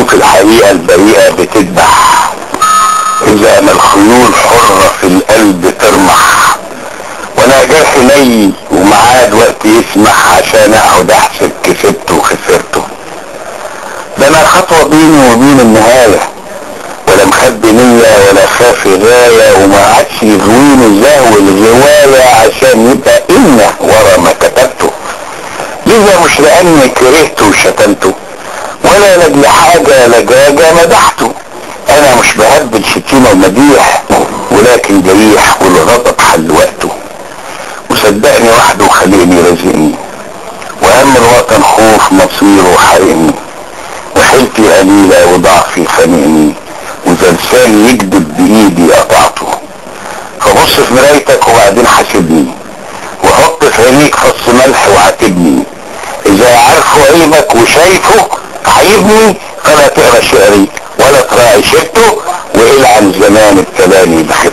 في الحقيقة البريئة بتذبح إذا ما الخيول حرة في القلب ترمح وأنا جرحي ني ومعاد وقت يسمح عشان أقعد أحسب كسبته وخسرته ده أنا خطوة بيني وبين النهاية ولا مخبي نية ولا خاف غاية وما عادش يغويني زهو الغواية عشان يبقى إنا ورا ما كتبته لذا مش لأني كرهته وشتمته ولا لاجل حاجة لجاجة مدحته أنا مش بهبل شتيمة ومديح ولكن جريح والغضب حل وقته وصدقني وحده خليني رزقني وهم الوطن خوف مصيره حرقني وحيلتي قليلة وضعفي خانقني وإذا لساني يكذب بإيدي قطعته فبص في مرايتك وبعدين حاسبني وحط في عينيك فص ملح وعاتبني إذا عارفه عيبك وشايفه عيبني فلا تقرا شعري ولا تراعي شبته والعن زمان ابتلاني بخير